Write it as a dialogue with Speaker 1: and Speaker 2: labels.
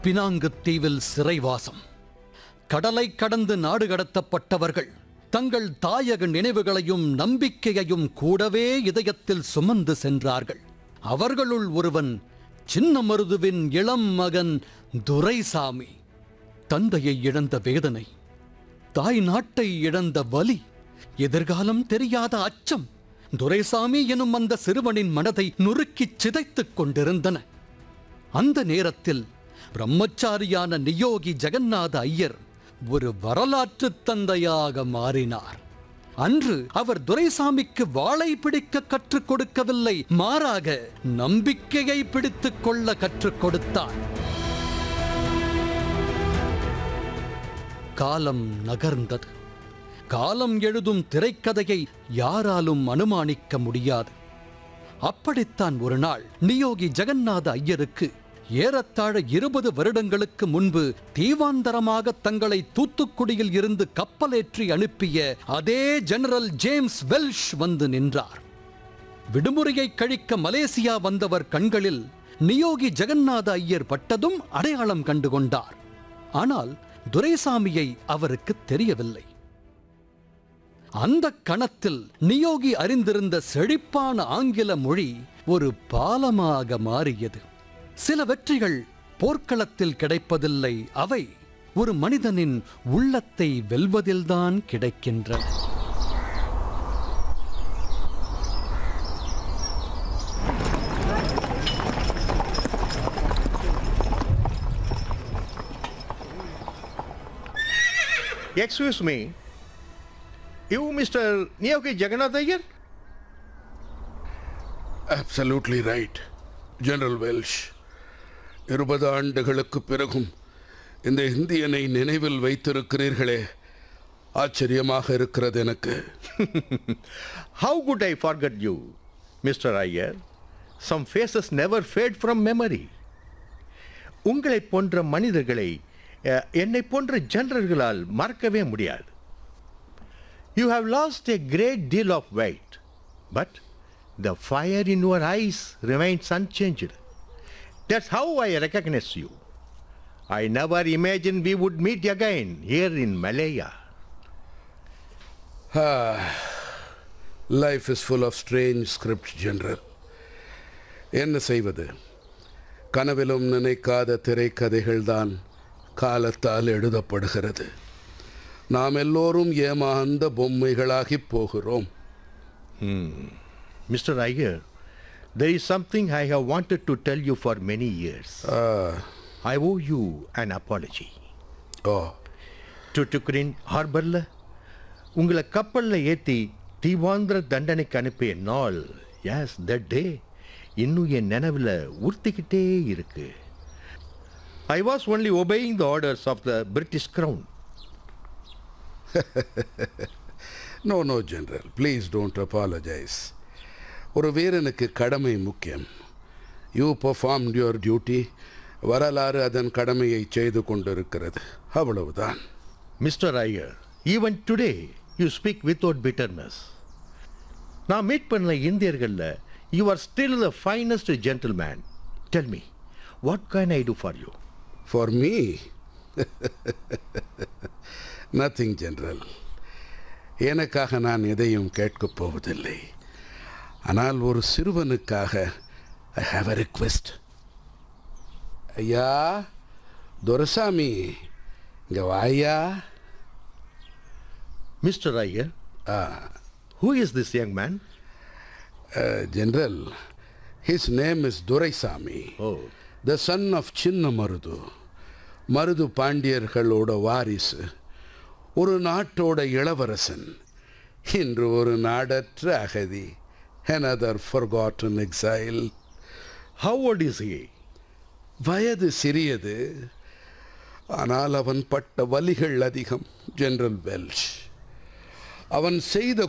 Speaker 1: பினாங்குத் தீவில் சிறைவாசம் கடலை கடந்து நாடு கடத்தப்பட்டவர்கள் தங்கள் தாயக நினைவுகளையும் நம்பிக்கையையும் கூடவே இதயத்தில் சுமந்து சென்றார்கள் அவர்களுள் ஒருவன் சின்ன மருதுவின் இளம் மகன் துரைசாமி தந்தையை இழந்த வேதனை தாய் நாட்டை இழந்த வலி எதிர்காலம் தெரியாத அச்சம் துரைசாமி எனும் அந்த சிறுவனின் மனதை நுறுக்கிச் சிதைத்துக் கொண்டிருந்தன அந்த நேரத்தில் பிரம்மச்சாரியான நியோகி ஜெகநாத ஐயர் ஒரு வரலாற்று தந்தையாக மாறினார் அன்று அவர் துரைசாமிக்கு வாளை பிடிக்க கற்றுக் கொடுக்கவில்லை மாறாக நம்பிக்கையை பிடித்துக் கொள்ள கற்றுக் கொடுத்தார் காலம் நகர்ந்தது காலம் எழுதும் திரைக்கதையை யாராலும் அனுமானிக்க முடியாது அப்படித்தான் ஒரு நாள் நியோகி ஜெகநாத ஐயருக்கு ஏறத்தாழ இருபது வருடங்களுக்கு முன்பு தீவாந்தரமாக தங்களை தூத்துக்குடியில் இருந்து கப்பலேற்றி அனுப்பிய அதே ஜெனரல் ஜேம்ஸ் வெல்ஷ் வந்து நின்றார் விடுமுறையை கழிக்க மலேசியா வந்தவர் கண்களில் நியோகி ஜெகநாத ஐயர் பட்டதும் அடையாளம் கண்டு கொண்டார் ஆனால் துரைசாமியை அவருக்கு தெரியவில்லை அந்த கணத்தில் நியோகி அறிந்திருந்த செழிப்பான ஆங்கில மொழி ஒரு பாலமாக மாறியது சில வெற்றிகள் போர்க்களத்தில் கிடைப்பதில்லை அவை ஒரு மனிதனின் உள்ளத்தை வெல்வதில்தான் கிடைக்கின்றன
Speaker 2: Excuse me. You, Mr. Niyogi Jagannath Iyer?
Speaker 3: Absolutely right general Welsh இருபது ஆண்டுகளுக்கு பிறகும் இந்த இந்தியனை நினைவில் வைத்திருக்கிறீர்களே ஆச்சரியமாக இருக்கிறது எனக்கு
Speaker 2: How could I forget you, Mr. Iyer? Some faces never fade from memory. உங்களைப் போன்ற மனிதர்களை அஹ், என்னைப் போன்ற ஜெனரல்களால் மறக்கவே முடியாது you have lost a great deal of weight, but the fire in your eyes remains unchanged. That's how I recognize you. I never imagined we would meet again here in Malaya.
Speaker 3: Life is full of strange script general என்ன செய்வது கனவிலும் நினைக்காத திரைக்கதைகள்தான் காலத்தால் எழுதப்படுகிறது நாம் எல்லோரும் ஏமாந்த பொம்மைகளாகிப் போகிறோம்
Speaker 2: Mr. Iyer, there is something I have wanted to tell you for many years. I owe you an apology.
Speaker 3: ஓ
Speaker 2: டுட்டுக்குரின் ஹார்பரில் உங்களை கப்பலில் ஏற்றி தீவாந்திர தண்டனைக்கு அனுப்பிய நாள் எஸ் தட் டே இன்னும் என் நினைவில் உறுத்திக்கிட்டே இருக்கு I was only obeying the orders of the British crown
Speaker 3: no no general please don't apologise ஒரு வீரனுக்கு கடமை முக்கியம் யூ பெர்ஃபார்ம் யுவர் டியூட்டி வரலாறு அதன் கடமையை செய்து கொண்டிருக்கிறது அவ்வளவுதான்
Speaker 2: mister Iyer even today you speak without bitterness நான் மீட் பண்ண இந்தியர்களில் you are still the finest gentleman tell me what can I do for you
Speaker 3: for me nothing general எனக்காக நான் எதையும் கேட்கப் போவதில்லை ஆனால் ஒரு சிறுவனுக்காக ஐ ஹாவ் அ ரிக்வெஸ்ட் ஐயா துரசாமி இங்கே வாயா
Speaker 2: mister Iyer who is this young man
Speaker 3: general his name is Duraisamy
Speaker 2: oh
Speaker 3: the son of Chinna Marudhu Marudhu பாண்டியர்களோட வாரிசு ஒரு நாட்டோட இளவரசன் இன்று ஒரு நாடற்ற அகதி another forgotten exile
Speaker 2: how old is he
Speaker 3: வயது சிறியது ஆனால் அவன் பட்ட வலிகள் அதிகம் ஜெனரல் வெல்ஷ் அவன் செய்த